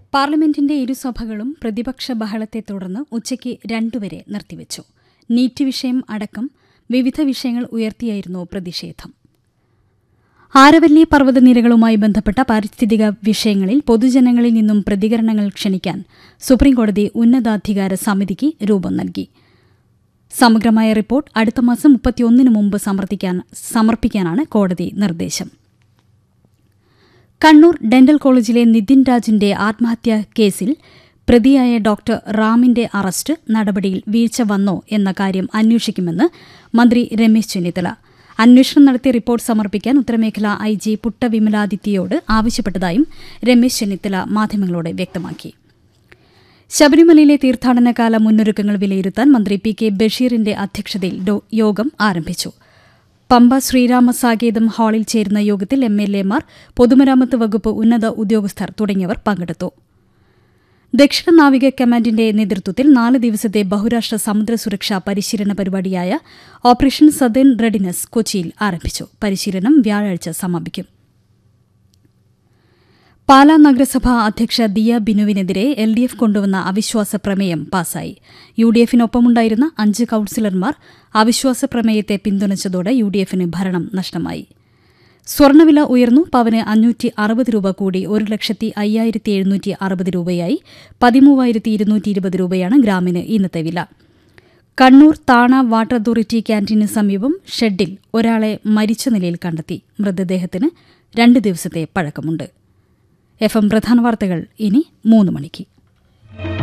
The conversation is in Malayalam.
പാർലമെന്റിന്റെ ഇരുസഭകളും പ്രതിപക്ഷ ബഹളത്തെ തുടർന്ന് ഉച്ചയ്ക്ക് രണ്ടുവരെ നിർത്തിവച്ചു നീറ്റ് വിഷയം അടക്കം വിവിധ വിഷയങ്ങൾ ഉയർത്തിയായിരുന്നു പ്രതിഷേധം ആരവല്ലി പർവ്വതനിരകളുമായി ബന്ധപ്പെട്ട പാരിസ്ഥിതിക വിഷയങ്ങളിൽ പൊതുജനങ്ങളിൽ നിന്നും പ്രതികരണങ്ങൾ ക്ഷണിക്കാൻ സുപ്രീംകോടതി ഉന്നതാധികാര സമിതിക്ക് രൂപം നൽകി സമഗ്രമായ റിപ്പോർട്ട് അടുത്ത മാസം മുപ്പത്തിയൊന്നിന് മുമ്പ് സമർപ്പിക്കാനാണ് കോടതി നിർദ്ദേശം കണ്ണൂർ ഡെന്റൽ കോളേജിലെ നിതിൻ രാജിന്റെ ആത്മഹത്യാ കേസിൽ പ്രതിയായ ഡോക്ടർ റാമിന്റെ അറസ്റ്റ് നടപടിയിൽ വീഴ്ച വന്നോ എന്ന കാര്യം അന്വേഷിക്കുമെന്ന് മന്ത്രി രമേശ് ചെന്നിത്തല അന്വേഷണം നടത്തി റിപ്പോർട്ട് സമർപ്പിക്കാൻ ഉത്തരമേഖല ഐ ജി പുട്ടവിമലാദിത്യയോട് ആവശ്യപ്പെട്ടതായും രമേശ് ചെന്നിത്തല മാധ്യമങ്ങളോട് വ്യക്തമാക്കി ശബരിമലയിലെ തീർത്ഥാടനകാല മുന്നൊരുക്കങ്ങൾ വിലയിരുത്താൻ മന്ത്രി പി കെ ബഷീറിന്റെ അധ്യക്ഷതയിൽ യോഗം ആരംഭിച്ചു പമ്പ ശ്രീരാമ സാകേതം ഹാളിൽ ചേരുന്ന യോഗത്തിൽ എം എൽ എമാർ പൊതുമരാമത്ത് വകുപ്പ് ഉന്നത ഉദ്യോഗസ്ഥർ തുടങ്ങിയവർ പങ്കെടുത്തു ദക്ഷിണ നാവിക കമാൻഡിന്റെ നേതൃത്വത്തിൽ നാല് ദിവസത്തെ ബഹുരാഷ്ട്ര സമുദ്ര സുരക്ഷാ പരിശീലന പരിപാടിയായ ഓപ്പറേഷൻ സദേൺ റെഡിനസ് കൊച്ചിയിൽ ആരംഭിച്ചു പരിശീലനം വ്യാഴാഴ്ച സമാപിക്കും പാലാ നഗരസഭാ അധ്യക്ഷ ദിയ ബിനുവിനെതിരെ എൽ ഡി എഫ് കൊണ്ടുവന്ന അവിശ്വാസ പ്രമേയം പാസായി യു ഡി എഫിനൊപ്പമുണ്ടായിരുന്ന അഞ്ച് കൌൺസിലർമാർ അവിശ്വാസ പ്രമേയത്തെ പിന്തുണച്ചതോടെ യു ഡി എഫിന് ഭരണം നഷ്ടമായി സ്വർണ്ണവില ഉയർന്നു പവന് അഞ്ഞൂറ്റി അറുപത് രൂപ കൂടി ഒരു ലക്ഷത്തി അയ്യായിരത്തി എഴുന്നൂറ്റി അറുപത് രൂപയായി പതിമൂവായിരത്തി ഇരുന്നൂറ്റി ഇരുപത് രൂപയാണ് ഗ്രാമിന് ഇന്നത്തെ വില കണ്ണൂർ താണ വാട്ടർ അതോറിറ്റി ക്യാന്റീന് സമീപം ഷെഡിൽ ഒരാളെ മരിച്ച നിലയിൽ കണ്ടെത്തി മൃതദേഹത്തിന് രണ്ട് ദിവസത്തെ പഴക്കമുണ്ട് എഫ് എം പ്രധാന വാർത്തകൾ ഇനി മൂന്ന് മണിക്ക്